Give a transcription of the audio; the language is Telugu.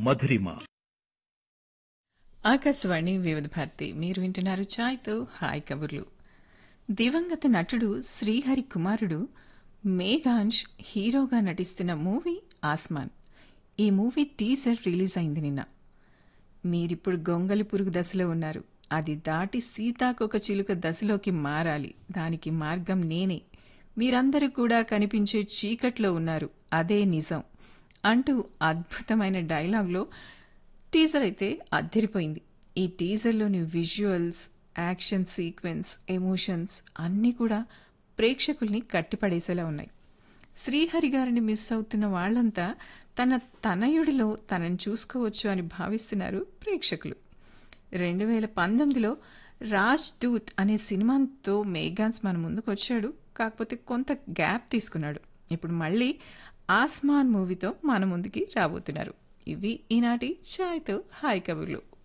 మధురిమ ఆకాశవాణి వివిధ భారతి మీరు వింటున్నారు ఛాయ్తో హాయ్ కబుర్లు దివంగత నటుడు శ్రీహరి కుమారుడు మేఘాంష్ హీరోగా నటిస్తున్న మూవీ ఆస్మాన్ ఈ మూవీ టీజర్ రిలీజ్ అయింది నిన్న మీరిప్పుడు గొంగలి పురుగు దశలో ఉన్నారు అది దాటి సీతాకొక చిలుక దశలోకి మారాలి దానికి మార్గం నేనే మీరందరూ కూడా కనిపించే చీకట్లో ఉన్నారు అదే నిజం అంటూ అద్భుతమైన డైలాగ్లో టీజర్ అయితే అద్దరిపోయింది ఈ టీజర్లోని విజువల్స్ యాక్షన్ సీక్వెన్స్ ఎమోషన్స్ అన్నీ కూడా ప్రేక్షకుల్ని కట్టిపడేసేలా ఉన్నాయి శ్రీహరి గారిని మిస్ అవుతున్న వాళ్ళంతా తన తనయుడిలో తనని చూసుకోవచ్చు అని భావిస్తున్నారు ప్రేక్షకులు రెండు వేల పంతొమ్మిదిలో రాజ్ దూత్ అనే సినిమాతో మేఘాన్స్ మన ముందుకు వచ్చాడు కాకపోతే కొంత గ్యాప్ తీసుకున్నాడు ఇప్పుడు మళ్ళీ ఆస్మాన్ మూవీతో మన ముందుకి రాబోతున్నారు ఇవి ఈనాటి ఛాయ్తో హాయ్ కబుర్లు